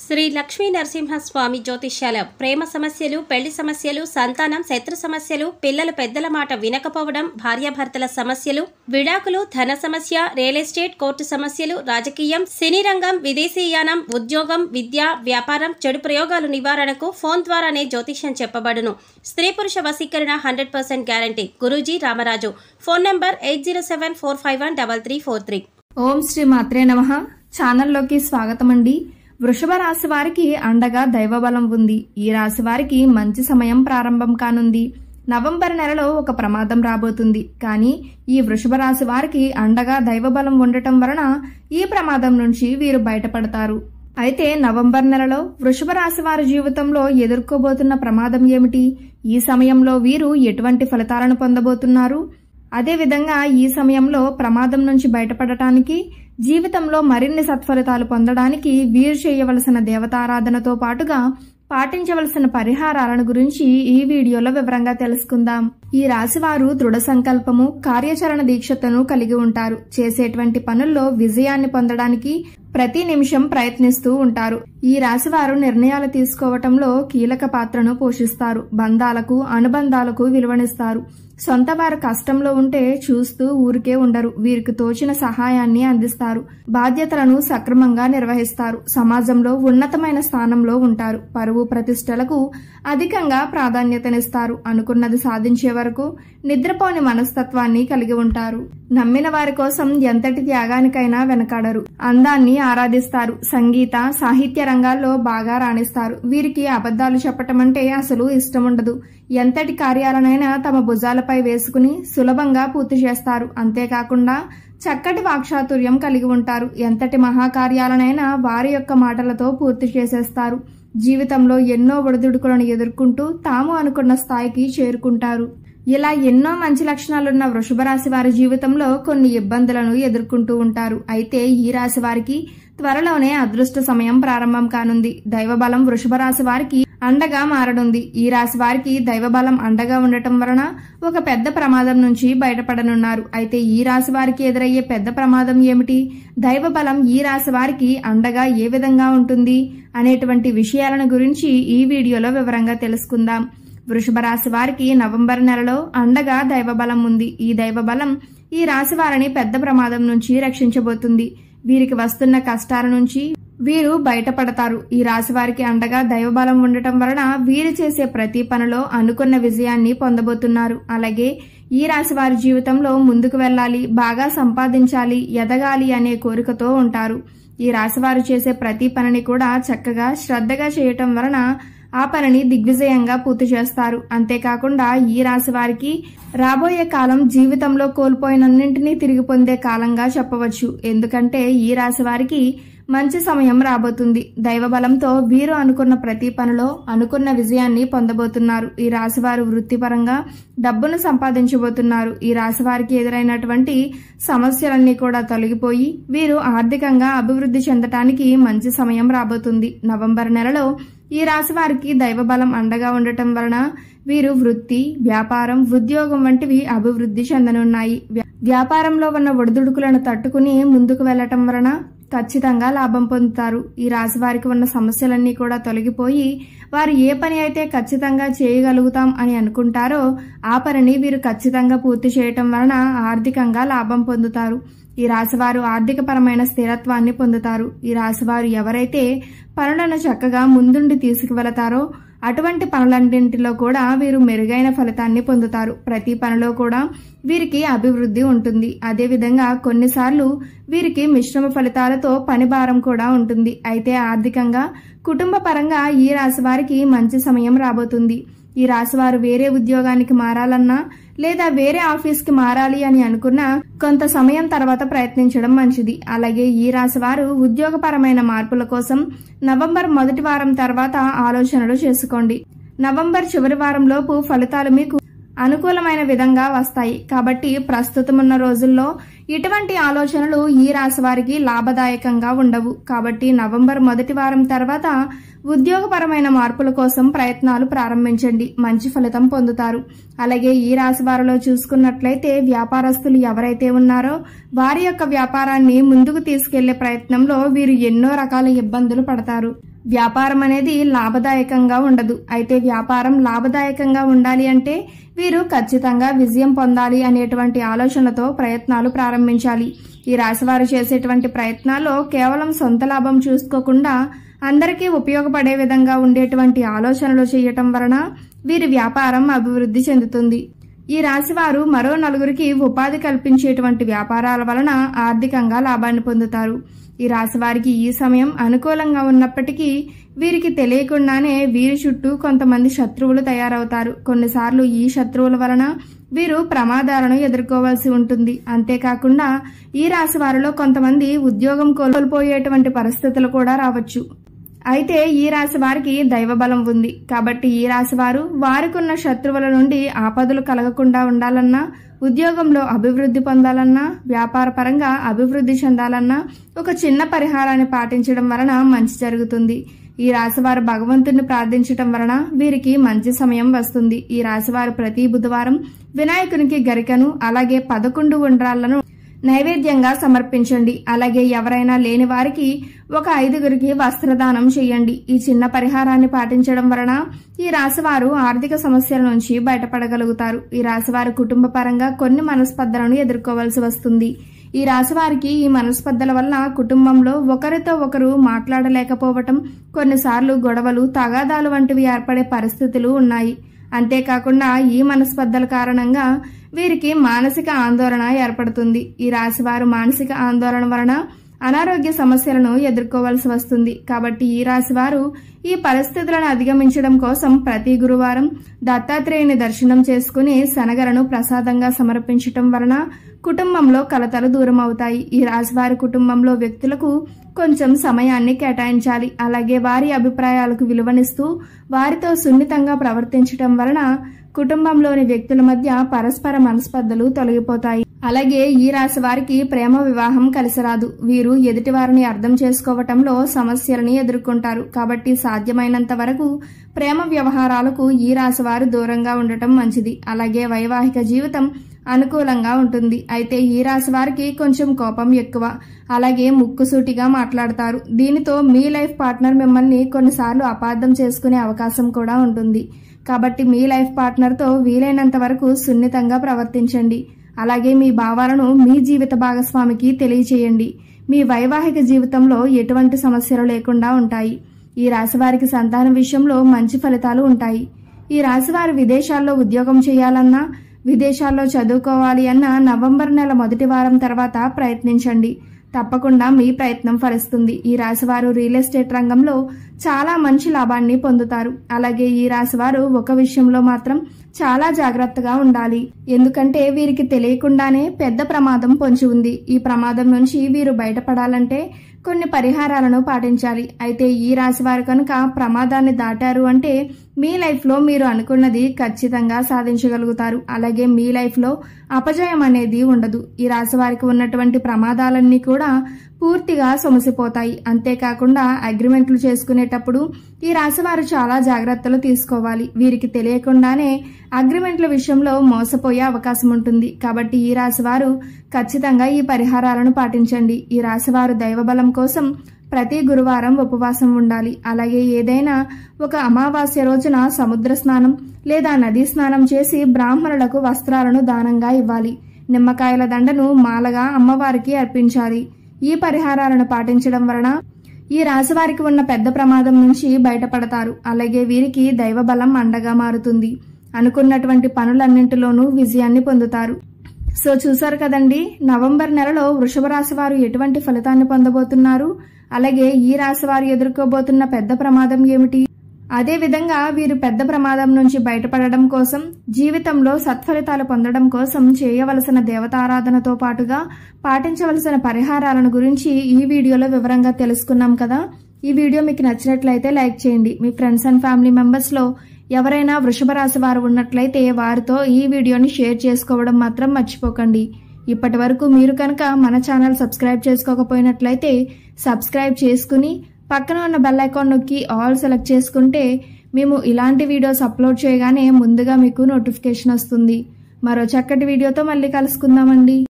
శ్రీ లక్ష్మీ నరసింహస్వామి జ్యోతిష్యాలయం ప్రేమ సమస్యలు పెళ్లి సమస్యలు సంతానం శత్రు సమస్యలు పిల్లలు పెద్దల మాట వినకపోవడం భార్యాభర్తల సమస్యలు విడాకులు ధన సమస్య రియల్ ఎస్టేట్ కోర్టు సమస్యలు రాజకీయం సినీ రంగం విదేశీయానం ఉద్యోగం విద్య వ్యాపారం చెడు ప్రయోగాలు నివారణకు ఫోన్ ద్వారానే జ్యోతిష్యం చెప్పబడును స్త్రీ పురుష వశీకరణ హండ్రెడ్ పర్సెంట్ గ్యారంటీ గురూజీ Ramaraju phone number eight zero seven four five one double three four three ఓం శ్రీ మాత్రే నమ ఛానల్లోకి స్వాగతం అండి వృషభ రాశి వారికి అండగా దైవబలం ఉంది ఈ రాశి వారికి మంచి సమయం ప్రారంభం కానుంది నవంబర్ నెలలో ఒక ప్రమాదం రాబోతుంది కానీ ఈ వృషభ రాశి వారికి అండగా దైవబలం ఉండటం వలన ఈ ప్రమాదం నుంచి వీరు బయటపడతారు అయితే నవంబర్ నెలలో వృషభ రాశి వారి జీవితంలో ఎదుర్కోబోతున్న ప్రమాదం ఏమిటి ఈ సమయంలో వీరు ఎటువంటి ఫలితాలను పొందబోతున్నారు అదేవిధంగా ఈ సమయంలో ప్రమాదం నుంచి బయటపడటానికి జీవితంలో మరిన్ని సత్ఫలితాలు పొందడానికి వీరు చేయవలసిన దేవతారాధనతో పాటుగా పాటించవలసిన పరిహారాలను గురించి ఈ వీడియోలో వివరంగా తెలుసుకుందాం ఈ రాశివారు దృఢ సంకల్పము కార్యాచరణ దీక్షతను కలిగి ఉంటారు చేసేటువంటి పనుల్లో విజయాన్ని పొందడానికి ప్రతి నిమిషం ప్రయత్నిస్తూ ఉంటారు ఈ రాశివారు నిర్ణయాలు తీసుకోవటంలో కీలక పాత్రను పోషిస్తారు బంధాలకు అనుబంధాలకు విలువనిస్తారు సొంత వారు కష్టంలో ఉంటే చూస్తూ ఊరికే ఉండరు వీరికి తోచిన సహాయాన్ని అందిస్తారు బాధ్యతలను సక్రమంగా నిర్వహిస్తారు సమాజంలో ఉన్నతమైన స్థానంలో ఉంటారు పరువు ప్రతిష్టలకు అధికంగా ప్రాధాన్యతనిస్తారు అనుకున్నది సాధించే వరకు నిద్రపోని మనస్తత్వాన్ని కలిగి ఉంటారు నమ్మిన వారి కోసం ఎంతటి త్యాగానికైనా వెనకాడరు అందాన్ని ఆరాధిస్తారు సంగీత సాహిత్య రంగాల్లో బాగా రాణిస్తారు వీరికి అబద్ధాలు చెప్పటం అంటే అసలు ఇష్టం ఉండదు ఎంతటి కార్యాలనైనా తమ భుజాలపై వేసుకుని సులభంగా పూర్తి చేస్తారు అంతేకాకుండా చక్కటి వాక్చాతుర్యం కలిగి ఉంటారు ఎంతటి మహాకార్యాలనైనా వారి యొక్క మాటలతో పూర్తి చేసేస్తారు జీవితంలో ఎన్నో ఒడిదుడుకులను ఎదుర్కొంటూ తాము అనుకున్న స్థాయికి చేరుకుంటారు ఇలా ఎన్నో మంచి లక్షణాలున్న వృషభ రాశి వారి జీవితంలో కొన్ని ఇబ్బందులను ఎదుర్కొంటూ ఉంటారు అయితే ఈ రాశి వారికి త్వరలోనే అదృష్ట సమయం ప్రారంభం కానుంది దైవబలం వృషభ రాశి వారికి అండగా మారనుంది ఈ రాశి వారికి దైవబలం అండగా ఉండటం వలన ఒక పెద్ద ప్రమాదం నుంచి బయటపడనున్నారు అయితే ఈ రాశి వారికి ఎదురయ్యే పెద్ద ప్రమాదం ఏమిటి దైవబలం ఈ రాశి వారికి అండగా ఏ విధంగా ఉంటుంది అనేటువంటి విషయాలను గురించి ఈ వీడియోలో వివరంగా తెలుసుకుందాం వృషభ రాశి వారికి నవంబర్ నెలలో అండగా దైవబలం ఉంది ఈ దైవబలం ఈ రాశి వారిని పెద్ద ప్రమాదం నుంచి రక్షించబోతుంది వీరికి వస్తున్న కష్టాల నుంచి వీరు బయటపడతారు ఈ రాశి వారికి అండగా దైవబలం ఉండటం వలన వీరు చేసే ప్రతి పనిలో అనుకున్న విజయాన్ని పొందబోతున్నారు అలాగే ఈ రాశి వారి జీవితంలో ముందుకు వెళ్ళాలి బాగా సంపాదించాలి ఎదగాలి అనే కోరికతో ఉంటారు ఈ రాశివారు చేసే ప్రతి పనిని కూడా చక్కగా శ్రద్ధగా చేయటం వలన ఆ పనిని దిగ్విజయంగా పూర్తి చేస్తారు అంతేకాకుండా ఈ రాశి వారికి రాబోయే కాలం జీవితంలో కోల్పోయినన్నింటినీ తిరిగి పొందే కాలంగా చెప్పవచ్చు ఎందుకంటే ఈ రాశి వారికి మంచి సమయం రాబోతుంది దైవబలంతో వీరు అనుకున్న ప్రతి పనిలో అనుకున్న విజయాన్ని పొందబోతున్నారు ఈ రాశివారు వృత్తిపరంగా డబ్బును సంపాదించబోతున్నారు ఈ రాశివారికి ఎదురైనటువంటి సమస్యలన్నీ కూడా తొలగిపోయి వీరు ఆర్థికంగా అభివృద్ధి చెందటానికి మంచి సమయం రాబోతుంది నవంబర్ నెలలో ఈ రాశి వారికి దైవబలం అండగా ఉండటం వలన వీరు వృత్తి వ్యాపారం ఉద్యోగం వంటివి అభివృద్ధి చెందనున్నాయి వ్యాపారంలో ఉన్న ఒడిదుడుకులను తట్టుకుని ముందుకు వెళ్లటం వలన ఖచ్చితంగా లాభం పొందుతారు ఈ రాశి వారికి ఉన్న సమస్యలన్నీ కూడా తొలగిపోయి వారు ఏ పని అయితే ఖచ్చితంగా చేయగలుగుతాం అని అనుకుంటారో ఆ పనిని వీరు ఖచ్చితంగా పూర్తి చేయటం వలన ఆర్థికంగా లాభం పొందుతారు ఈ రాశివారు ఆర్థికపరమైన స్థిరత్వాన్ని పొందుతారు ఈ రాశివారు ఎవరైతే పనులను చక్కగా ముందుండి తీసుకువెళతారో అటువంటి పనులన్నింటిలో కూడా వీరు మెరుగైన ఫలితాన్ని పొందుతారు ప్రతి పనిలో కూడా వీరికి అభివృద్ధి ఉంటుంది అదేవిధంగా కొన్నిసార్లు వీరికి మిశ్రమ ఫలితాలతో పని భారం కూడా ఉంటుంది అయితే ఆర్థికంగా కుటుంబ పరంగా ఈ రాశి వారికి మంచి సమయం రాబోతుంది ఈ రాశివారు వేరే ఉద్యోగానికి మారాలన్నా లేదా వేరే ఆఫీస్కి మారాలి అని అనుకున్నా కొంత సమయం తర్వాత ప్రయత్నించడం మంచిది అలాగే ఈ రాశి వారు ఉద్యోగపరమైన మార్పుల కోసం నవంబర్ మొదటి వారం తర్వాత ఆలోచనలు చేసుకోండి నవంబర్ చివరి వారంలోపు ఫలితాలు మీకు అనుకూలమైన విధంగా వస్తాయి కాబట్టి ప్రస్తుతం ఉన్న రోజుల్లో ఇటువంటి ఆలోచనలు ఈ రాశి వారికి లాభదాయకంగా ఉండవు కాబట్టి నవంబర్ మొదటి వారం తర్వాత ఉద్యోగపరమైన మార్పుల కోసం ప్రయత్నాలు ప్రారంభించండి మంచి ఫలితం పొందుతారు అలాగే ఈ రాశి వారిలో చూసుకున్నట్లయితే వ్యాపారస్తులు ఎవరైతే ఉన్నారో వారి యొక్క వ్యాపారాన్ని ముందుకు తీసుకెళ్లే ప్రయత్నంలో వీరు ఎన్నో రకాల ఇబ్బందులు పడతారు వ్యాపారం అనేది లాభదాయకంగా ఉండదు అయితే వ్యాపారం లాభదాయకంగా ఉండాలి అంటే వీరు ఖచ్చితంగా విజయం పొందాలి అనేటువంటి ఆలోచనతో ప్రయత్నాలు ప్రారంభించాలి ఈ రాశివారు చేసేటువంటి ప్రయత్నాల్లో కేవలం సొంత లాభం చూసుకోకుండా అందరికీ ఉపయోగపడే విధంగా ఉండేటువంటి ఆలోచనలు చేయటం వలన వీరి వ్యాపారం అభివృద్ధి చెందుతుంది ఈ రాశివారు మరో నలుగురికి ఉపాధి కల్పించేటువంటి వ్యాపారాల వలన ఆర్థికంగా లాభాన్ని పొందుతారు ఈ రాశి వారికి ఈ సమయం అనుకూలంగా ఉన్నప్పటికీ వీరికి తెలియకుండానే వీరి చుట్టూ కొంతమంది శత్రువులు తయారవుతారు కొన్నిసార్లు ఈ శత్రువుల వలన వీరు ప్రమాదాలను ఎదుర్కోవాల్సి ఉంటుంది అంతేకాకుండా ఈ రాశి వారిలో కొంతమంది ఉద్యోగం కోల్పోయేటువంటి పరిస్థితులు కూడా రావచ్చు అయితే ఈ రాశి వారికి దైవబలం ఉంది కాబట్టి ఈ రాశి వారు వారికున్న శత్రువుల నుండి ఆపదలు కలగకుండా ఉండాలన్నా ఉద్యోగంలో అభివృద్ధి పొందాలన్నా వ్యాపార పరంగా అభివృద్ధి చెందాలన్నా ఒక చిన్న పరిహారాన్ని పాటించడం వలన మంచి జరుగుతుంది ఈ రాశివారు భగవంతుని ప్రార్థించటం వలన వీరికి మంచి సమయం వస్తుంది ఈ రాశివారు ప్రతి బుధవారం వినాయకునికి గరికను అలాగే పదకొండు ఉండ్రాళ్లను నైవేద్యంగా సమర్పించండి అలాగే ఎవరైనా లేని వారికి ఒక ఐదుగురికి వస్త్రదానం చేయండి ఈ చిన్న పరిహారాన్ని పాటించడం వలన ఈ రాశివారు ఆర్థిక సమస్యల నుంచి బయటపడగలుగుతారు ఈ రాశివారు కుటుంబ పరంగా కొన్ని మనస్పర్ధలను ఎదుర్కోవాల్సి వస్తుంది ఈ రాశివారికి ఈ మనస్పర్ధల వల్ల కుటుంబంలో ఒకరితో ఒకరు మాట్లాడలేకపోవటం కొన్నిసార్లు గొడవలు తగాదాలు వంటివి ఏర్పడే పరిస్థితులు ఉన్నాయి అంతేకాకుండా ఈ మనస్పర్ధల కారణంగా వీరికి మానసిక ఆందోళన ఏర్పడుతుంది ఈ రాశివారు మానసిక ఆందోళన వలన అనారోగ్య సమస్యలను ఎదుర్కోవాల్సి వస్తుంది కాబట్టి ఈ రాశివారు ఈ పరిస్థితులను అధిగమించడం కోసం ప్రతి గురువారం దత్తాత్రేయుని దర్శనం చేసుకుని శనగలను ప్రసాదంగా సమర్పించటం వలన కుటుంబంలో కలతలు దూరం అవుతాయి ఈ రాశివారి కుటుంబంలో వ్యక్తులకు కొంచెం సమయాన్ని కేటాయించాలి అలాగే వారి అభిప్రాయాలకు విలువనిస్తూ వారితో సున్నితంగా ప్రవర్తించటం వలన కుటుంబంలోని వ్యక్తుల మధ్య పరస్పర మనస్పర్ధలు తొలగిపోతాయి అలాగే ఈ రాశి వారికి ప్రేమ వివాహం కలిసిరాదు వీరు ఎదుటివారిని అర్థం చేసుకోవటంలో సమస్యలని ఎదుర్కొంటారు కాబట్టి సాధ్యమైనంత వరకు ప్రేమ వ్యవహారాలకు ఈ రాశి వారు దూరంగా ఉండటం మంచిది అలాగే వైవాహిక జీవితం అనుకూలంగా ఉంటుంది అయితే ఈ రాశి వారికి కొంచెం కోపం ఎక్కువ అలాగే ముక్కుసూటిగా మాట్లాడతారు దీనితో మీ లైఫ్ పార్ట్నర్ మిమ్మల్ని కొన్నిసార్లు అపార్థం చేసుకునే అవకాశం కూడా ఉంటుంది కాబట్టి మీ లైఫ్ పార్ట్నర్తో వీలైనంత వరకు సున్నితంగా ప్రవర్తించండి అలాగే మీ భావాలను మీ జీవిత భాగస్వామికి తెలియచేయండి మీ వైవాహిక జీవితంలో ఎటువంటి సమస్యలు లేకుండా ఉంటాయి ఈ రాశివారికి సంతానం విషయంలో మంచి ఫలితాలు ఉంటాయి ఈ రాశివారు విదేశాల్లో ఉద్యోగం చేయాలన్నా విదేశాల్లో చదువుకోవాలి అన్న నవంబర్ నెల మొదటి వారం తర్వాత ప్రయత్నించండి తప్పకుండా మీ ప్రయత్నం ఫలిస్తుంది ఈ రాశివారు రియల్ ఎస్టేట్ రంగంలో చాలా మంచి లాభాన్ని పొందుతారు అలాగే ఈ రాశివారు ఒక విషయంలో మాత్రం చాలా జాగ్రత్తగా ఉండాలి ఎందుకంటే వీరికి తెలియకుండానే పెద్ద ప్రమాదం పొంచి ఉంది ఈ ప్రమాదం నుంచి వీరు బయటపడాలంటే కొన్ని పరిహారాలను పాటించాలి అయితే ఈ రాశి వారు కనుక ప్రమాదాన్ని దాటారు అంటే మీ లైఫ్లో మీరు అనుకున్నది ఖచ్చితంగా సాధించగలుగుతారు అలాగే మీ లైఫ్లో అపజయం అనేది ఉండదు ఈ రాశి వారికి ఉన్నటువంటి ప్రమాదాలన్నీ కూడా పూర్తిగా సొమసిపోతాయి అంతేకాకుండా అగ్రిమెంట్లు చేసుకునేటప్పుడు ఈ రాశివారు చాలా జాగ్రత్తలు తీసుకోవాలి వీరికి తెలియకుండానే అగ్రిమెంట్ల విషయంలో మోసపోయే అవకాశం ఉంటుంది కాబట్టి ఈ రాశివారు ఖచ్చితంగా ఈ పరిహారాలను పాటించండి ఈ రాశివారు దైవబలం కోసం ప్రతి గురువారం ఉపవాసం ఉండాలి అలాగే ఏదైనా ఒక అమావాస్య రోజున సముద్ర స్నానం లేదా నదీ స్నానం చేసి బ్రాహ్మణులకు వస్త్రాలను దానంగా ఇవ్వాలి నిమ్మకాయల దండను మాలగా అమ్మవారికి అర్పించాలి ఈ పరిహారాలను పాటించడం వలన ఈ రాశివారికి ఉన్న పెద్ద ప్రమాదం నుంచి బయటపడతారు అలాగే వీరికి దైవబలం అండగా మారుతుంది అనుకున్నటువంటి పనులన్నింటిలోనూ విజయాన్ని పొందుతారు సో చూసారు కదండి నవంబర్ నెలలో వృషభ రాశి వారు ఎటువంటి ఫలితాన్ని పొందబోతున్నారు అలాగే ఈ రాశి వారు ఎదుర్కోబోతున్న పెద్ద ప్రమాదం ఏమిటి అదే విధంగా వీరు పెద్ద ప్రమాదం నుంచి బయటపడడం కోసం జీవితంలో సత్ఫలితాలు పొందడం కోసం చేయవలసిన దేవతారాధనతో పాటుగా పాటించవలసిన పరిహారాలను గురించి ఈ వీడియోలో వివరంగా తెలుసుకున్నాం కదా ఈ వీడియో మీకు నచ్చినట్లయితే లైక్ చేయండి మీ ఫ్రెండ్స్ అండ్ ఫ్యామిలీ మెంబర్స్లో ఎవరైనా వృషభ రాశి వారు ఉన్నట్లయితే వారితో ఈ వీడియోని షేర్ చేసుకోవడం మాత్రం మర్చిపోకండి ఇప్పటి వరకు మీరు కనుక మన ఛానల్ సబ్స్క్రైబ్ చేసుకోకపోయినట్లయితే సబ్స్క్రైబ్ చేసుకుని పక్కన ఉన్న బెల్ ఐకాన్ నొక్కి ఆల్ సెలెక్ట్ చేసుకుంటే మేము ఇలాంటి వీడియోస్ అప్లోడ్ చేయగానే ముందుగా మీకు నోటిఫికేషన్ వస్తుంది మరో చక్కటి వీడియోతో మళ్ళీ కలుసుకుందామండి